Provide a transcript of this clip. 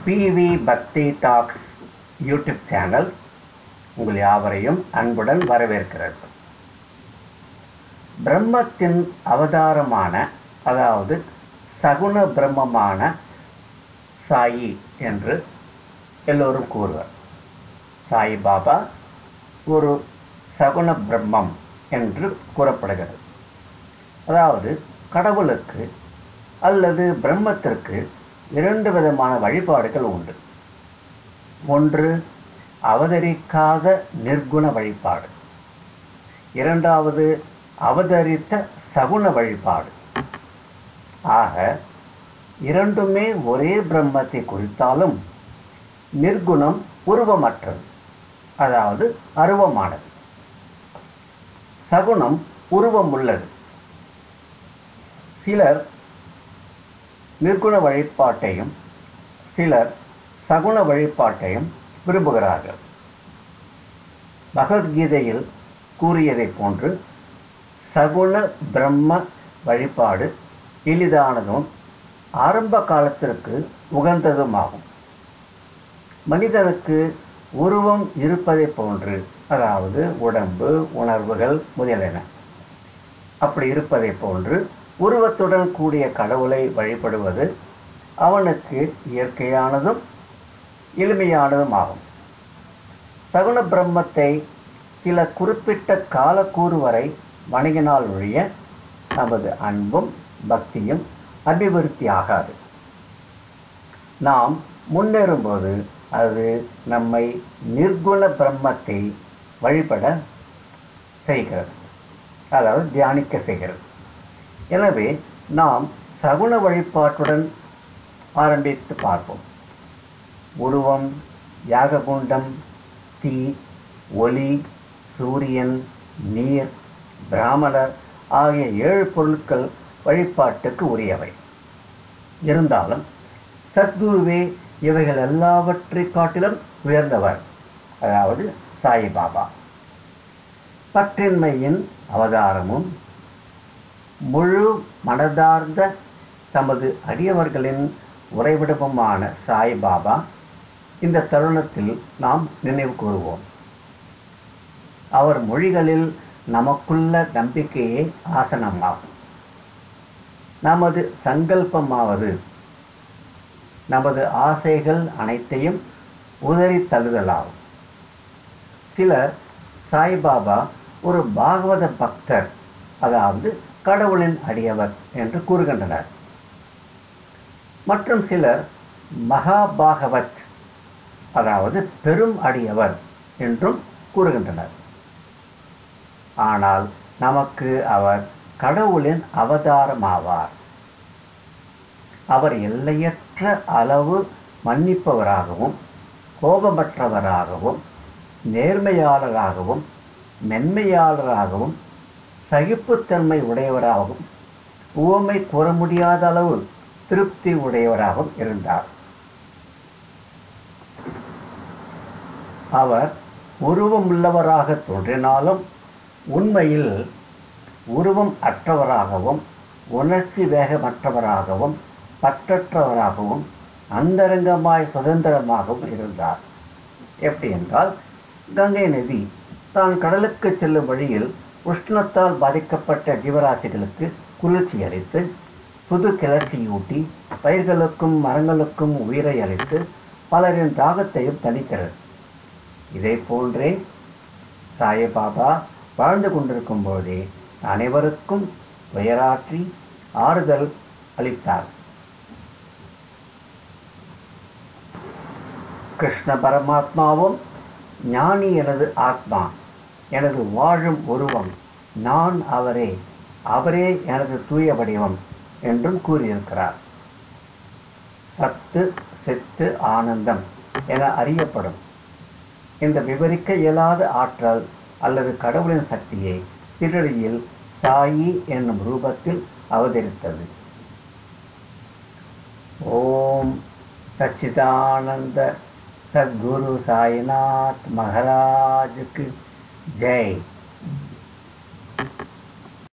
PV பக்தி tax YouTube channel உங்கள் யாவரையும் அன்புடன் வரவேற்கிறது பிரம்மத்தின் அவதாரமான அதாவது சகுண பிரம்மமான சாயி என்று எல்லோரும் கூறுவர் சாய் பாபா ஒரு சகுண பிரம்மம் என்று கூறப்படுகிறது அதாவது கடவுளுக்கு அல்லது பிரம்மத்திற்கு இரண்டு விதமான வழிபாடுகள் உண்டு ஒன்று அவதரிக்காத நிர்குண வழிபாடு இரண்டாவது அவதரித்த சகுண வழிபாடு ஆக இரண்டுமே ஒரே பிரம்மத்தை குறித்தாலும் நிர்குணம் உருவமற்றது அதாவது அருவமானது சகுணம் உருவம் உள்ளது சிலர் நிர்குண வழிபாட்டையும் சிலர் சகுண வழிபாட்டையும் விரும்புகிறார்கள் பகவத்கீதையில் கூறியதைப் போன்று சகுண பிரம்ம வழிபாடு எளிதானதும் ஆரம்ப காலத்திற்கு உகந்ததுமாகும் மனிதனுக்கு உருவம் இருப்பதைப் போன்று அதாவது உடம்பு உணர்வுகள் முதலென அப்படி இருப்பதைப் போன்று உருவத்துடன் கூடிய கடவுளை வழிபடுவது அவனுக்கு இயற்கையானதும் எளிமையானதும் ஆகும் சகுண பிரம்மத்தை சில குறிப்பிட்ட காலக்கூறு வரை வணங்கினால் ஒழிய நமது அன்பும் பக்தியும் அபிவிருத்தி ஆகாது நாம் முன்னேறும்போது அது நம்மை நிர்குண பிரம்மத்தை வழிபட செய்கிறது அதாவது தியானிக்க செய்கிறது எனவே நாம் சகுன வழிபாட்டுடன் ஆரம்பித்து பார்ப்போம் உருவம் யாககுண்டம் தீ ஒளி சூரியன் நீர் பிராமணர் ஆகிய ஏழு பொருட்கள் வழிபாட்டுக்கு உரியவை இருந்தாலும் சத்குருவே இவைகள் எல்லாவற்றை காட்டிலும் உயர்ந்தவர் அதாவது சாயிபாபா பற்றின்மையின் அவதாரமும் முழு மனதார்ந்த தமது அடியவர்களின் உறைவிடமுமான சாய்பாபா இந்த தருணத்தில் நாம் நினைவு கூறுவோம் அவர் மொழிகளில் நமக்குள்ள நம்பிக்கையே ஆசனமாகும் நமது சங்கல்பமாவது நமது ஆசைகள் அனைத்தையும் உதறி தள்ளுதலாகும் சிலர் சாய்பாபா ஒரு பாகவத பக்தர் அதாவது கடவுளின் அடியவர் என்று கூறுகின்றனர் மற்றும் சிலர் மகாபாகவத் அதாவது பெரும் அடியவர் என்றும் கூறுகின்றனர் ஆனால் நமக்கு அவர் கடவுளின் அவதாரமாவார் அவர் எல்லையற்ற அளவு மன்னிப்பவராகவும் கோபமற்றவராகவும் நேர்மையாளராகவும் மென்மையாளராகவும் சகிப்புத்தன்மை உடையவராகவும் உவமை கூற முடியாத அளவு திருப்தி உடையவராகவும் இருந்தார் அவர் உருவமுள்ளவராக தோன்றினாலும் உண்மையில் உருவம் அற்றவராகவும் உணர்ச்சி வேகமற்றவராகவும் பற்றற்றவராகவும் அந்தரங்கமாய் சுதந்திரமாகவும் இருந்தார் எப்படி என்றால் கங்கை நதி தான் கடலுக்கு செல்லும் வழியில் உஷ்ணத்தால் பாதிக்கப்பட்ட ஜீவராசிகளுக்கு குளிர்ச்சி அளித்து புது கிளர்ச்சியூட்டி பயிர்களுக்கும் மரங்களுக்கும் உயிரை அளித்து பலரின் தாகத்தையும் தணிக்கிறது இதை போன்றே சாயபாபா வாழ்ந்து கொண்டிருக்கும் போதே அனைவருக்கும் உயராற்றி ஆறுதல் அளித்தார் கிருஷ்ண பரமாத்மாவும் ஞானி எனது ஆத்மா எனது வாழும் உருவம் நான் அவரே அவரே எனது தூய வடிவம் என்றும் கூறியிருக்கிறார் சத்து சித்து ஆனந்தம் என அறியப்படும் இந்த விவரிக்க இயலாத ஆற்றல் அல்லது கடவுளின் சக்தியை பிறடியில் சாயி என்னும் ரூபத்தில் அவதரித்தது ஓம் சச்சிதானந்த சத்குரு சாய்நாத் மகாராஜுக்கு ஜெய்